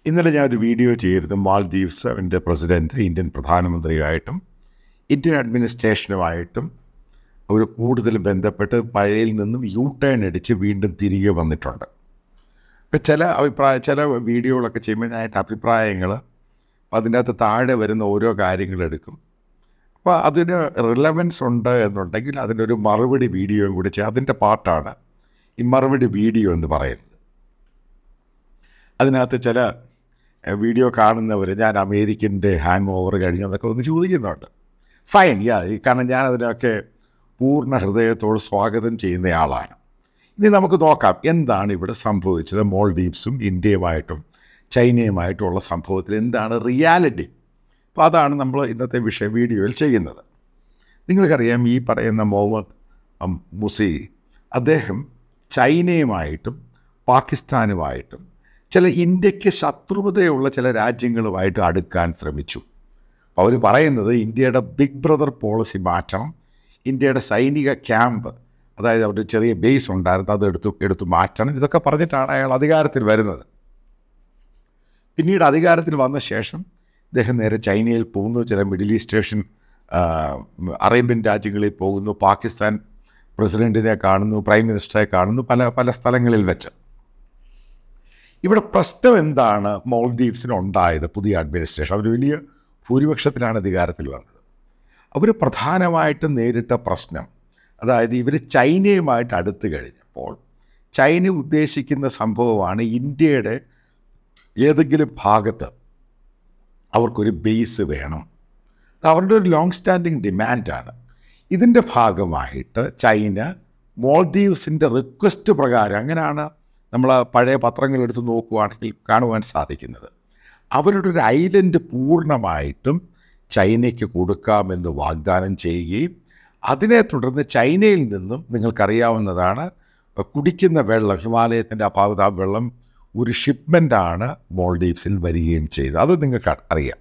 ഇന്നലെ ഞാൻ ഒരു വീഡിയോ ചെയ്തിരുന്നു മാൽദീവ്സ് അതിൻ്റെ പ്രസിഡൻറ്റ് ഇന്ത്യൻ പ്രധാനമന്ത്രിയുമായിട്ടും ഇന്ത്യൻ അഡ്മിനിസ്ട്രേഷനുമായിട്ടും അവർ കൂടുതൽ ബന്ധപ്പെട്ട് പഴയയിൽ നിന്നും യു ടേൺ അടിച്ച് വീണ്ടും തിരികെ വന്നിട്ടുണ്ട് ഇപ്പം ചില അഭിപ്രായ ചില വീഡിയോകളൊക്കെ ചെയ്യുമ്പോൾ ഞാൻ അതിൻ്റെ അഭിപ്രായങ്ങൾ അതിൻ്റെ അകത്ത് താഴെ വരുന്ന ഓരോ കാര്യങ്ങളെടുക്കും അപ്പോൾ അതിന് റിലവൻസ് ഉണ്ട് എന്നുണ്ടെങ്കിൽ അതിനൊരു മറുപടി വീഡിയോയും കൂടി ചെയ്യും അതിൻ്റെ പാർട്ടാണ് ഈ മറുപടി വീഡിയോ എന്ന് പറയുന്നത് അതിനകത്ത് ചില എഹ്, വീഡിയോ കാണുന്നവർ ഞാൻ അമേരിക്കൻ്റെ ഹാങ് ഓവർ കഴിഞ്ഞെന്നൊക്കെ ഒന്ന് ചോദിക്കുന്നുണ്ട് ഫൈൻ യാ ഈ കാരണം ഞാൻ അതിനൊക്കെ പൂർണ്ണ ഹൃദയത്തോട് സ്വാഗതം ചെയ്യുന്നയാളാണ് ഇനി നമുക്ക് നോക്കാം എന്താണ് ഇവിടെ സംഭവിച്ചത് മോൾഡീവ്സും ഇന്ത്യയുമായിട്ടും ചൈനയുമായിട്ടുള്ള സംഭവത്തിൽ എന്താണ് റിയാലിറ്റി അപ്പോൾ അതാണ് നമ്മൾ ഇന്നത്തെ വിഷയ വീഡിയോയിൽ ചെയ്യുന്നത് നിങ്ങൾക്കറിയാം ഈ പറയുന്ന മുഹമ്മദ് അം, മുസി അദ്ദേഹം ചൈനയുമായിട്ടും പാകിസ്ഥാനുമായിട്ടും ചില ഇന്ത്യക്ക് ശത്രുതയുള്ള ചില രാജ്യങ്ങളുമായിട്ട് അടുക്കാൻ ശ്രമിച്ചു അവർ പറയുന്നത് ഇന്ത്യയുടെ ബിഗ് ബ്രദർ പോളിസി മാറ്റണം ഇന്ത്യയുടെ സൈനിക ക്യാമ്പ് അതായത് അവരുടെ ചെറിയ ബേസ് ഉണ്ടായിരുന്നു അത് എടുത്തു എടുത്തു മാറ്റണം ഇതൊക്കെ പറഞ്ഞിട്ടാണ് അയാൾ അധികാരത്തിൽ വരുന്നത് പിന്നീട് അധികാരത്തിൽ വന്ന ശേഷം ഇദ്ദേഹം നേരെ ചൈനയിൽ പോകുന്നു ചില മിഡിൽ ഈസ്റ്റ് ഏഷ്യൻ ആ, അറേബ്യൻ രാജ്യങ്ങളിൽ പോകുന്നു പാകിസ്ഥാൻ പ്രസിഡൻറ്റിനെ കാണുന്നു പ്രൈം മിനിസ്റ്ററെ കാണുന്നു പല പല സ്ഥലങ്ങളിൽ വെച്ച് ഇവിടെ പ്രശ്നം എന്താണ് മോൾദീവ്സിന് ഉണ്ടായത് പുതിയ അഡ്മിനിസ്ട്രേഷൻ അവർ വലിയ ഭൂരിപക്ഷത്തിലാണ് അധികാരത്തിൽ വന്നത് അവർ പ്രധാനമായിട്ടും നേരിട്ട പ്രശ്നം അതായത് ഇവർ ചൈനയുമായിട്ട് അടുത്ത് കഴിഞ്ഞപ്പോൾ ചൈന ഉദ്ദേശിക്കുന്ന സംഭവമാണ് ഇന്ത്യയുടെ ഏതെങ്കിലും ഭാഗത്ത് അവർക്കൊരു ബേസ് വേണം അത് അവരുടെ ഒരു ലോങ് സ്റ്റാൻഡിങ് ഡിമാൻഡാണ് ഇതിൻ്റെ ഭാഗമായിട്ട് ചൈന മോൾദീവ്സിൻ്റെ റിക്വസ്റ്റ് പ്രകാരം അങ്ങനെയാണ് നമ്മൾ പഴയ പത്രങ്ങൾ എടുത്ത് നോക്കുകയാണെങ്കിൽ കാണുവാൻ സാധിക്കുന്നത് അവരുടെ ഒരു ഐലൻഡ് പൂർണ്ണമായിട്ടും ചൈനയ്ക്ക് കൊടുക്കാമെന്ന് വാഗ്ദാനം ചെയ്യുകയും അതിനെ തുടർന്ന് ചൈനയിൽ നിന്നും നിങ്ങൾക്കറിയാവുന്നതാണ് കുടിക്കുന്ന വെള്ളം ഹിമാലയത്തിൻ്റെ ആ ഭാഗത്ത് ആ വെള്ളം ഒരു ഷിപ്മെൻ്റാണ് മോൾഡീവ്സിൽ വരികയും ചെയ്തത് അത് നിങ്ങൾക്ക് അറിയാം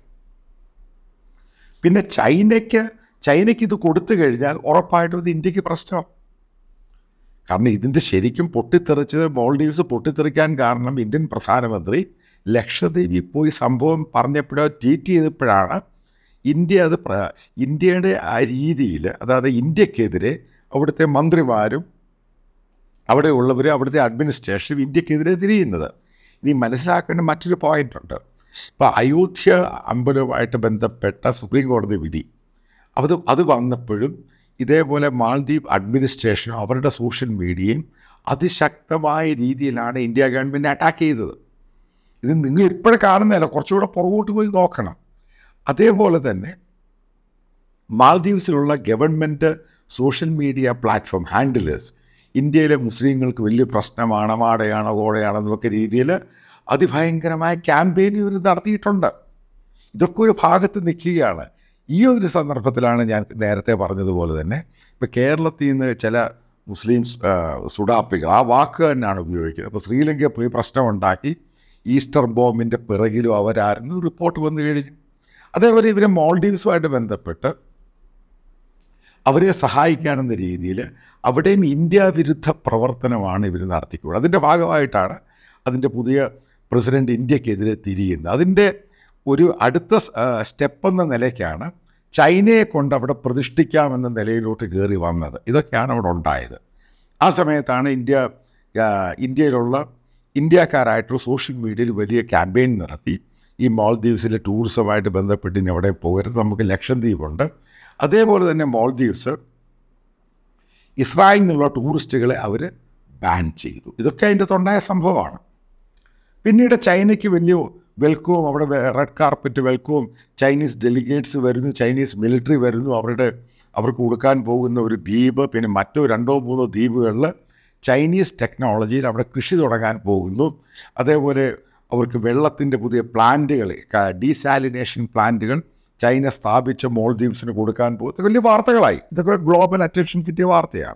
പിന്നെ ചൈനയ്ക്ക് ചൈനയ്ക്ക് ഇത് കൊടുത്തു കഴിഞ്ഞാൽ ഉറപ്പായിട്ടും ഇത് ഇന്ത്യക്ക് പ്രശ്നമാണ് കാരണം ഇതിൻ്റെ ശരിക്കും പൊട്ടിത്തെറിച്ചത് മോൾഡീവ്സ് പൊട്ടിത്തെറിക്കാൻ കാരണം ഇന്ത്യൻ പ്രധാനമന്ത്രി ലക്ഷദ്വീപിൽ പോയി സംഭവം പറഞ്ഞപ്പോഴോ ട്വീറ്റ് ചെയ്തപ്പോഴാണ് ഇന്ത്യ അത് പ്ര ഇന്ത്യയുടെ ആ രീതിയിൽ അതായത് ഇന്ത്യക്കെതിരെ അവിടുത്തെ മന്ത്രിമാരും അവിടെ ഉള്ളവർ അവിടുത്തെ അഡ്മിനിസ്ട്രേഷനും ഇന്ത്യക്കെതിരെ തിരിയുന്നത് ഇനി മനസ്സിലാക്കേണ്ട മറ്റൊരു പോയിൻ്റ് ഉണ്ട് ഇപ്പോൾ അയോധ്യ അമ്പലവുമായിട്ട് ബന്ധപ്പെട്ട സുപ്രീം കോടതി വിധി അത് അത് വന്നപ്പോഴും ഇതേപോലെ മാൽദ്വീപ് അഡ്മിനിസ്ട്രേഷനും അവരുടെ സോഷ്യൽ മീഡിയയും അതിശക്തമായ രീതിയിലാണ് ഇന്ത്യ ഗവൺമെൻറ് അറ്റാക്ക് ചെയ്തത് ഇത് നിങ്ങൾ ഇപ്പോഴും കാണുന്നതല്ല കുറച്ചുകൂടെ പുറകോട്ട് പോയി നോക്കണം അതേപോലെ തന്നെ മാൽദീവ്സിലുള്ള government social media platform handlers ഇന്ത്യയിലെ മുസ്ലിങ്ങൾക്ക് വലിയ പ്രശ്നമാണ് മാടയാണോ കോടയാണോ എന്നൊക്കെ രീതിയിൽ അതിഭയങ്കരമായ ക്യാമ്പയിൻ ഇവർ നടത്തിയിട്ടുണ്ട് ഇതൊക്കെ ഒരു ഭാഗത്ത് നിൽക്കുകയാണ് ഈ ഒരു സന്ദർഭത്തിലാണ് ഞാൻ നേരത്തെ പറഞ്ഞതുപോലെ തന്നെ ഇപ്പോൾ കേരളത്തിൽ നിന്ന് ചില മുസ്ലിം ആ, സുഡാപ്പികൾ ആ വാക്ക് തന്നെയാണ് ഉപയോഗിക്കുന്നത് അപ്പോൾ ശ്രീലങ്ക പോയി പ്രശ്നമുണ്ടാക്കി ഈസ്റ്റർ ബോംബിൻ്റെ പിറകിലും അവരായിരുന്നു റിപ്പോർട്ട് വന്നു കഴിഞ്ഞു അതേപോലെ ഇവരെ മോൾഡീവ്സുമായിട്ട് ബന്ധപ്പെട്ട് അവരെ സഹായിക്കാനെന്ന രീതിയിൽ അവിടെയും ഇന്ത്യ വിരുദ്ധ പ്രവർത്തനമാണ് ഇവർ നടത്തിക്കൂടുന്നത് അതിൻ്റെ ഭാഗമായിട്ടാണ് അതിൻ്റെ പുതിയ പ്രസിഡന്റ് ഇന്ത്യക്കെതിരെ തിരിയുന്നത് അതിൻ്റെ ഒരു അടുത്ത സ്റ്റെപ്പ് എന്ന നിലയ്ക്കാണ് ചൈനയെ കൊണ്ട് അവിടെ പ്രതിഷ്ഠിക്കാമെന്ന നിലയിലോട്ട് കയറി വന്നത് ഇതൊക്കെയാണ് അവിടെ ഉണ്ടായത് ആ സമയത്താണ് ഇന്ത്യ ആ, ഇന്ത്യയിലുള്ള ഇന്ത്യക്കാരായിട്ടുള്ള സോഷ്യൽ മീഡിയയിൽ വലിയ ക്യാമ്പയിൻ നടത്തി ഈ മാൾദീവ്സിലെ ടൂറിസവുമായിട്ട് ബന്ധപ്പെട്ട് ഇനി അവിടെ പോകരുത് നമുക്ക് ലക്ഷദ്വീപുണ്ട് അതേപോലെ തന്നെ മാൾദീവ്സ് ഇസ്രായേലിൽ നിന്നുള്ള ടൂറിസ്റ്റുകളെ അവർ ബാൻ ചെയ്തു ഇതൊക്കെ അതിൻ്റെ തൊണ്ടായ സംഭവമാണ് പിന്നീട് ചൈനയ്ക്ക് വലിയ വെൽക്കവും അവിടെ റെഡ് കാർപ്പറ്റ് വെൽക്കവും ചൈനീസ് ഡെലിഗേറ്റ്സ് വരുന്നു ചൈനീസ് മിലിറ്ററി വരുന്നു അവരുടെ അവർക്ക് കൊടുക്കാൻ പോകുന്ന ഒരു ദ്വീപ് പിന്നെ മറ്റോ രണ്ടോ മൂന്നോ ദ്വീപുകളിൽ ചൈനീസ് ടെക്നോളജിയിൽ അവിടെ കൃഷി തുടങ്ങാൻ പോകുന്നു അതേപോലെ അവർക്ക് വെള്ളത്തിൻ്റെ പുതിയ പ്ലാന്റുകൾ ഡീസാലിനേഷൻ പ്ലാന്റുകൾ ചൈന സ്ഥാപിച്ച മോൾദീവ്സിന് കൊടുക്കാൻ പോകുന്നത് വലിയ വാർത്തകളായി ഇതൊക്കെ ഗ്ലോബൽ അറ്റൻഷൻ കിട്ടിയ വാർത്തയാണ്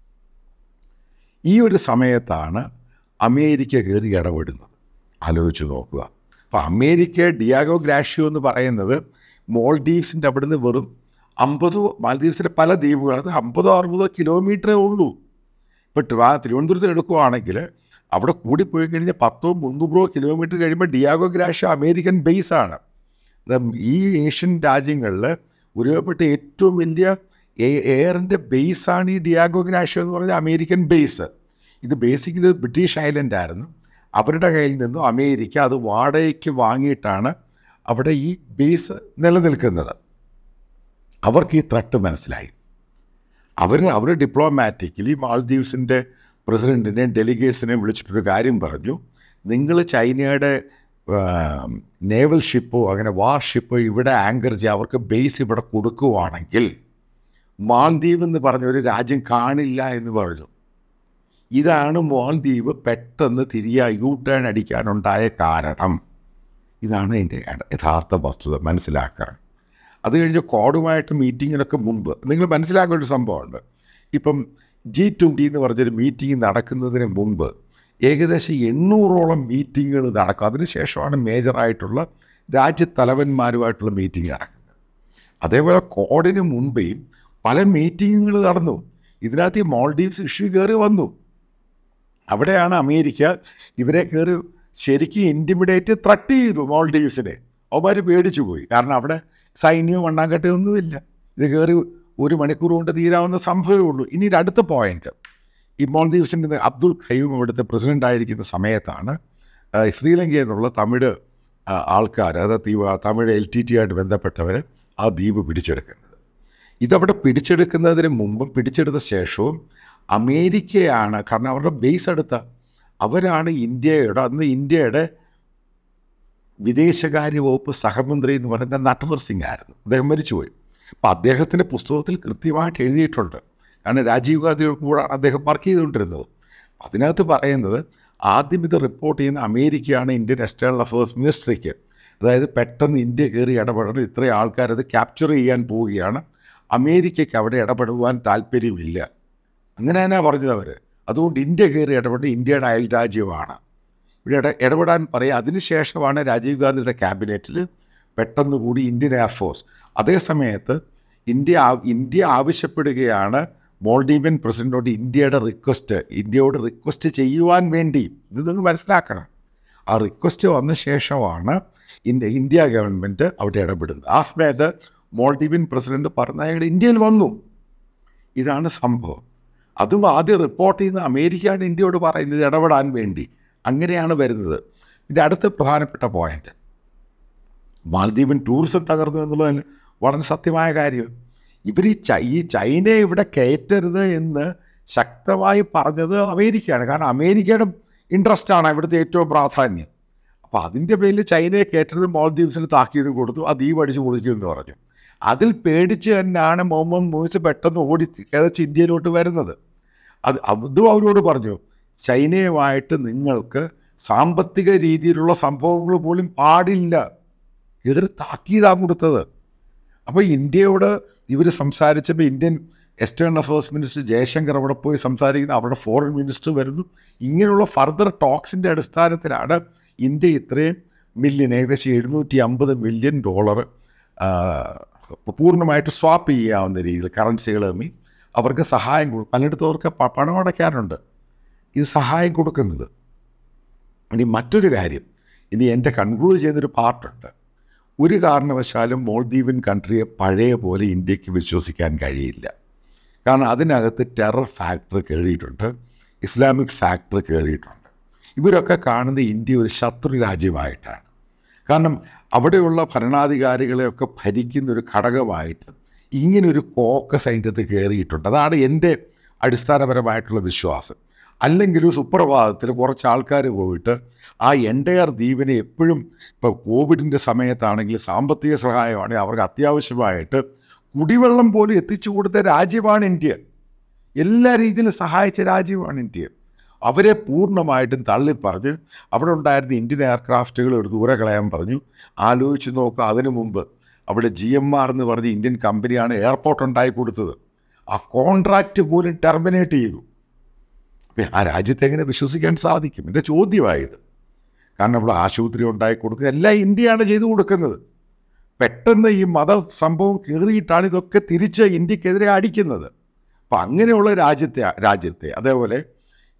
ഈ ഒരു സമയത്താണ് അമേരിക്ക കയറി ഇടപെടുന്നത് ആലോചിച്ച് നോക്കുക അപ്പോൾ അമേരിക്ക ഡിയാഗോ ഗ്രാഷ്യോ എന്ന് പറയുന്നത് മോൾഡീവ്സിൻ്റെ അവിടുന്ന് വെറും അമ്പതോ മാലദ്വീപ്സിലെ പല ദ്വീപുകൾ അത് അമ്പതോ അറുപതോ കിലോമീറ്ററേ ഉള്ളൂ ഇപ്പോൾ ട്രിവാ തിരുവനന്തപുരത്ത് എടുക്കുകയാണെങ്കിൽ അവിടെ കൂടിപ്പോയി കഴിഞ്ഞാൽ പത്തോ മുന്നൂറോ കിലോമീറ്റർ കഴിയുമ്പോൾ ഡിയാഗോ ഗ്രാഷ്യ അമേരിക്കൻ ബേസാണ് ഈ ഏഷ്യൻ രാജ്യങ്ങളിൽ ഒരുപെട്ട ഏറ്റവും വലിയ എയറിൻ്റെ ബേസാണ് ഈ ഡിയാഗോ ഗ്രാഷ്യ എന്ന് പറഞ്ഞ അമേരിക്കൻ ബേസ് ഇത് ബേസിക്കലി ബ്രിട്ടീഷ് ഐലൻഡ് ആയിരുന്നു അവരുടെ കയ്യിൽ നിന്നും അമേരിക്ക അത് വാടകയ്ക്ക് വാങ്ങിയിട്ടാണ് അവിടെ ഈ ബേസ് നിലനിൽക്കുന്നത് അവർക്ക് ഈ ത്രട്ട് മനസ്സിലായി അവർ അവർ ഡിപ്ലോമാറ്റിക്കലി മാൽദീവ്സിൻ്റെ പ്രസിഡൻറ്റിനെയും ഡെലിഗേറ്റ്സിനെയും വിളിച്ചിട്ടൊരു കാര്യം പറഞ്ഞു നിങ്ങൾ ചൈനയുടെ നേവൽ ഷിപ്പോ അങ്ങനെ വാർ ഷിപ്പോ ഇവിടെ ആങ്കർ ചെയ്യുക അവർക്ക് ബേസ് ഇവിടെ കൊടുക്കുവാണെങ്കിൽ മാൽദ്വീപ് എന്ന് പറഞ്ഞ ഒരു രാജ്യം കാണില്ല എന്ന് പറഞ്ഞു ഇതാണ് മാൽദ്വീപ് പെട്ടെന്ന് തിരിയാ യു ടേൺ അടിക്കാനുണ്ടായ കാരണം ഇതാണ് എൻ്റെ യഥാർത്ഥ വസ്തുത മനസ്സിലാക്കണം അത് കഴിഞ്ഞ് കോഡുമായിട്ട് മീറ്റിങ്ങിനൊക്കെ മുമ്പ് നിങ്ങൾ മനസ്സിലാക്കേണ്ട ഒരു സംഭവമുണ്ട് ഇപ്പം ജി ട്വൻ്റി എന്ന് പറഞ്ഞൊരു മീറ്റിംഗ് നടക്കുന്നതിന് മുമ്പ് ഏകദേശം എണ്ണൂറോളം മീറ്റിങ്ങുകൾ നടക്കും അതിനുശേഷമാണ് മേജറായിട്ടുള്ള രാജ്യത്തലവന്മാരുമായിട്ടുള്ള മീറ്റിംഗ് നടക്കുന്നത് അതേപോലെ കോഡിന് മുമ്പേ പല മീറ്റിങ്ങുകൾ നടന്നു ഇതിനകത്ത് ഈ മോൾഡീവ്സ് ഇഷ്യൂ കയറി വന്നു അവിടെയാണ് അമേരിക്ക ഇവരെ കയറി ശരിക്കും ഇൻറ്റിമിഡേറ്റ് ത്രട്ട് ചെയ്തു മോൾഡീവ്സിനെ അവന്മാർ പേടിച്ചു പോയി കാരണം അവിടെ സൈന്യവും മണ്ണാങ്കട്ടയൊന്നുമില്ല ഇത് കയറി ഒരു മണിക്കൂർ കൊണ്ട് തീരാവുന്ന സംഭവമേ ഉള്ളൂ ഇനി ഒരു അടുത്ത പോയിന്റ് ഈ മോൾദീവ്സിൻ്റെ അബ്ദുൾ ഖയ്യൂം ഇവിടുത്തെ പ്രസിഡൻ്റ് ആയിരിക്കുന്ന സമയത്താണ് ആ, ശ്രീലങ്കയിൽ നിന്നുള്ള തമിഴ് ആ, ആൾക്കാർ അതായത് തീവ- തമിഴ് എൽ ടി ടി ആയിട്ട് ബന്ധപ്പെട്ടവർ ആ ദ്വീപ് പിടിച്ചെടുക്കുന്നത് ഇതവിടെ പിടിച്ചെടുക്കുന്നതിന് മുമ്പും പിടിച്ചെടുത്ത ശേഷവും അമേരിക്കയാണ് കാരണം അവരുടെ ബേസ് എടുത്ത അവരാണ് ഇന്ത്യയുടെ അന്ന് ഇന്ത്യയുടെ വിദേശകാര്യ വകുപ്പ് സഹമന്ത്രി എന്ന് പറയുന്ന നട്വർ സിംഗ് ആയിരുന്നു അദ്ദേഹം മരിച്ചുപോയി അപ്പോൾ അദ്ദേഹത്തിൻ്റെ പുസ്തകത്തിൽ കൃത്യമായിട്ട് എഴുതിയിട്ടുണ്ട് കാരണം രാജീവ് ഗാന്ധിയോട് കൂടാണ് അദ്ദേഹം വർക്ക് ചെയ്തുകൊണ്ടിരുന്നത് അതിനകത്ത് പറയുന്നത് ആദ്യം ഇത് റിപ്പോർട്ട് ചെയ്യുന്ന അമേരിക്കയാണ് ഇന്ത്യൻ എക്സ്റ്റേണൽ അഫയേഴ്സ് മിനിസ്ട്രിക്ക് അതായത് പെട്ടെന്ന് ഇന്ത്യ കയറി ഇടപെടണം ഇത്രയും ആൾക്കാരത് ക്യാപ്ചർ ചെയ്യാൻ പോവുകയാണ് അമേരിക്കയ്ക്ക് അവിടെ ഇടപെടുവാൻ താല്പര്യമില്ല അങ്ങനെ തന്നെ പറഞ്ഞത് അവർ അതുകൊണ്ട് ഇന്ത്യ കയറി ഇടപെട്ട് ഇന്ത്യയുടെ അയൽ രാജ്യമാണ് ഇവിടെ ഇട ഇടപെടാൻ പറയുക അതിനുശേഷമാണ് രാജീവ് ഗാന്ധിയുടെ ക്യാബിനറ്റിൽ പെട്ടെന്ന് കൂടി ഇന്ത്യൻ എയർഫോഴ്സ് അതേ സമയത്ത് ഇന്ത്യ ആ- ഇന്ത്യ ആവശ്യപ്പെടുകയാണ് മോൾഡീവിയൻ പ്രസിഡന്റിനോട് ഇന്ത്യയുടെ റിക്വസ്റ്റ് ഇന്ത്യയോട് റിക്വസ്റ്റ് ചെയ്യുവാൻ വേണ്ടി ഇത് നിങ്ങൾ മനസ്സിലാക്കണം ആ റിക്വസ്റ്റ് വന്ന ശേഷമാണ് ഇന്ത്യ ഇന്ത്യ ഗവൺമെൻറ് അവിടെ ഇടപെടുന്നത് ആ സമയത്ത് മോൾഡീവിയൻ പ്രസിഡന്റ് പറഞ്ഞ അയാൾ ഇന്ത്യയിൽ വന്നു ഇതാണ് സംഭവം അതും ആദ്യം റിപ്പോർട്ട് ചെയ്യുന്ന അമേരിക്കയാണ് ഇന്ത്യയോട് പറയുന്നത് ഇടപെടാൻ വേണ്ടി അങ്ങനെയാണ് വരുന്നത് ഇതിൻ്റെ അടുത്ത പ്രധാനപ്പെട്ട പോയിന്റ് മാലദ്വീപൻ ടൂറിസം തകർന്നു എന്നുള്ളത് വളരെ സത്യമായ കാര്യം ഇവർ ഈ ചൈ ഈ ചൈനയെ ഇവിടെ കയറ്റരുത് എന്ന് ശക്തമായി പറഞ്ഞത് അമേരിക്കയാണ് കാരണം അമേരിക്കയുടെ ഇൻട്രസ്റ്റാണ് ഇവിടുത്തെ ഏറ്റവും പ്രാധാന്യം അപ്പോൾ അതിൻ്റെ പേരിൽ ചൈനയെ കയറ്റരുത് മാലദ്വീപ്സിന് താക്കീത് കൊടുത്തു ആ ദ്വീപ് അടിച്ച് പൊളിക്കുമെന്ന് പറഞ്ഞു അതിൽ പേടിച്ച് തന്നെയാണ് മുഹമ്മദ് മൂസ് പെട്ടെന്ന് ഓടി കിതച്ച് ഇന്ത്യയിലോട്ട് വരുന്നത് അത് അതും അവരോട് പറഞ്ഞു ചൈനയുമായിട്ട് നിങ്ങൾക്ക് സാമ്പത്തിക രീതിയിലുള്ള സംഭവങ്ങൾ പോലും പാടില്ല കയറി താക്കീതാണ് കൊടുത്തത് അപ്പോൾ ഇന്ത്യയോട് ഇവർ സംസാരിച്ചപ്പോൾ Indian external affairs minister Jaishankar അവിടെ പോയി സംസാരിക്കുന്നു അവിടെ ഫോറിൻ മിനിസ്റ്റർ വരുന്നു ഇങ്ങനെയുള്ള ഫർദർ ടോക്സിൻ്റെ അടിസ്ഥാനത്തിലാണ് ഇന്ത്യ ഇത്രയും മില്യൺ ഏകദേശം എഴുന്നൂറ്റി അമ്പത് മില്യൺ ഡോളർ പൂർണ്ണമായിട്ട് സ്വാപ്പ് ചെയ്യാവുന്ന രീതിയിൽ കറൻസികൾ തമ്മിൽ അവർക്ക് സഹായം കൊടുക്കും പലയിടത്തും അവർക്ക് പ- പണം അടയ്ക്കാറുണ്ട് ഇത് സഹായം കൊടുക്കുന്നത് ഇനി മറ്റൊരു കാര്യം ഇനി എൻ്റെ കൺക്ലൂഡ് ചെയ്യുന്നൊരു പാർട്ടുണ്ട് ഒരു കാരണവശാലും മോൾദീവൻ കൺട്രിയെ പഴയ പോലെ ഇന്ത്യക്ക് വിശ്വസിക്കാൻ കഴിയില്ല കാരണം അതിനകത്ത് ടെറർ ഫാക്ടർ കയറിയിട്ടുണ്ട് ഇസ്ലാമിക് ഫാക്ടർ കയറിയിട്ടുണ്ട് ഇവരൊക്കെ കാണുന്ന ഇന്ത്യ ഒരു ശത്രു രാജ്യമായിട്ടാണ് കാരണം അവിടെയുള്ള ഭരണാധികാരികളെയൊക്കെ ഭരിക്കുന്ന ഒരു ഘടകമായിട്ട് ഇങ്ങനൊരു കോക്കസ് അതിൻ്റെ അകത്ത് കയറിയിട്ടുണ്ട് അതാണ് എൻ്റെ അടിസ്ഥാനപരമായിട്ടുള്ള വിശ്വാസം അല്ലെങ്കിൽ ഒരു സുപ്രഭാതത്തിൽ കുറച്ച് ആൾക്കാർ പോയിട്ട് ആ എൻറ്റയർ ദ്വീപിനെ എപ്പോഴും ഇപ്പോൾ കോവിഡിൻ്റെ സമയത്താണെങ്കിൽ സാമ്പത്തിക സഹായമാണെങ്കിൽ അവർക്ക് അത്യാവശ്യമായിട്ട് കുടിവെള്ളം പോലും എത്തിച്ചു കൊടുത്ത രാജ്യമാണ് ഇന്ത്യ എല്ലാ രീതിയിലും സഹായിച്ച രാജ്യമാണ് ഇന്ത്യ അവരെ പൂർണ്ണമായിട്ടും തള്ളിപ്പറഞ്ഞ് അവിടെ ഉണ്ടായിരുന്ന ഇന്ത്യൻ എയർക്രാഫ്റ്റുകൾ ഒരു ദൂരെ കളയാൻ പറഞ്ഞു ആലോചിച്ച് നോക്കുക അതിനു മുമ്പ് അവിടെ ജി എം ആർ എന്ന് പറഞ്ഞ ഇന്ത്യൻ കമ്പനിയാണ് എയർപോർട്ട് ഉണ്ടാക്കി കൊടുത്തത് ആ കോൺട്രാക്റ്റ് പോലും ടെർമിനേറ്റ് ചെയ്തു അപ്പം ആ രാജ്യത്തെ എങ്ങനെ വിശ്വസിക്കാൻ സാധിക്കും എൻ്റെ ചോദ്യമായത് കാരണം ഇവിടെ ആശുപത്രി ഉണ്ടാക്കി കൊടുക്കുക എല്ലാം ഇന്ത്യയാണ് ചെയ്തു കൊടുക്കുന്നത് പെട്ടെന്ന് ഈ മത സംഭവം കയറിയിട്ടാണ് ഇതൊക്കെ തിരിച്ച് ഇന്ത്യക്കെതിരെ അടിക്കുന്നത് അപ്പം അങ്ങനെയുള്ള രാജ്യത്തെ രാജ്യത്തെ അതേപോലെ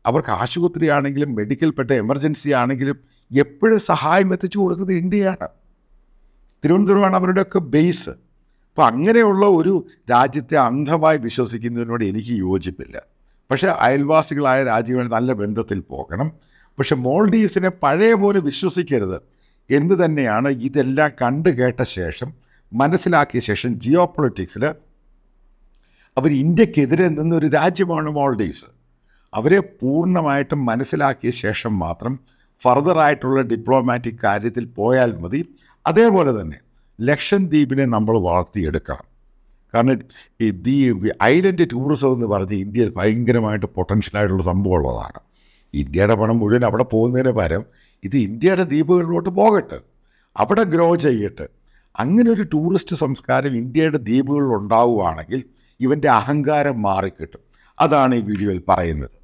അവർക്ക് ആശുപത്രി ആണെങ്കിലും മെഡിക്കൽ പെട്ട എമർജൻസി ആണെങ്കിലും എപ്പോഴും സഹായം എത്തിച്ചു കൊടുക്കുന്നത് ഇന്ത്യയാണ് തിരുവനന്തപുരമാണ് അവരുടെയൊക്കെ ബേസ് അപ്പോൾ അങ്ങനെയുള്ള ഒരു രാജ്യത്തെ അന്ധമായി വിശ്വസിക്കുന്നതിനോട് എനിക്ക് യോജിപ്പില്ല പക്ഷേ അയൽവാസികളായ രാജ്യങ്ങൾ നല്ല ബന്ധത്തിൽ പോകണം പക്ഷെ മോൾഡീവ്സിനെ പഴയ പോലെ വിശ്വസിക്കരുത് എന്ന് തന്നെയാണ് ഇതെല്ലാം കണ്ടു കേട്ട ശേഷം മനസ്സിലാക്കിയ ശേഷം ജിയോ പൊളിറ്റിക്സിൽ അവർ ഇന്ത്യക്കെതിരെ നിന്നൊരു രാജ്യമാണ് മോൾഡീവ്സ് അവരെ പൂർണ്ണമായിട്ടും മനസ്സിലാക്കിയ ശേഷം മാത്രം ഫർദറായിട്ടുള്ള ഡിപ്ലോമാറ്റിക് കാര്യത്തിൽ പോയാൽ മതി അതേപോലെ തന്നെ ലക്ഷദ്വീപിനെ നമ്മൾ വളർത്തിയെടുക്കണം കാരണം ഈ ദീ ഐലൻഡ് ടൂറിസം എന്ന് പറഞ്ഞ് ഇന്ത്യയിൽ ഭയങ്കരമായിട്ട് പൊട്ടൻഷ്യലായിട്ടുള്ള സംഭവമുള്ളതാണ് ഇന്ത്യയുടെ പണം മുഴുവൻ അവിടെ പോകുന്നതിന് പകരം ഇത് ഇന്ത്യയുടെ ദ്വീപുകളിലോട്ട് പോകട്ടെ അവിടെ ഗ്രോ ചെയ്യട്ടെ അങ്ങനെ ഒരു ടൂറിസ്റ്റ് സംസ്കാരം ഇന്ത്യയുടെ ദ്വീപുകളിൽ ഉണ്ടാവുകയാണെങ്കിൽ ഇവൻ്റെ അഹങ്കാരം മാറിക്കിട്ടും അതാണ് ഈ വീഡിയോയിൽ പറയുന്നത്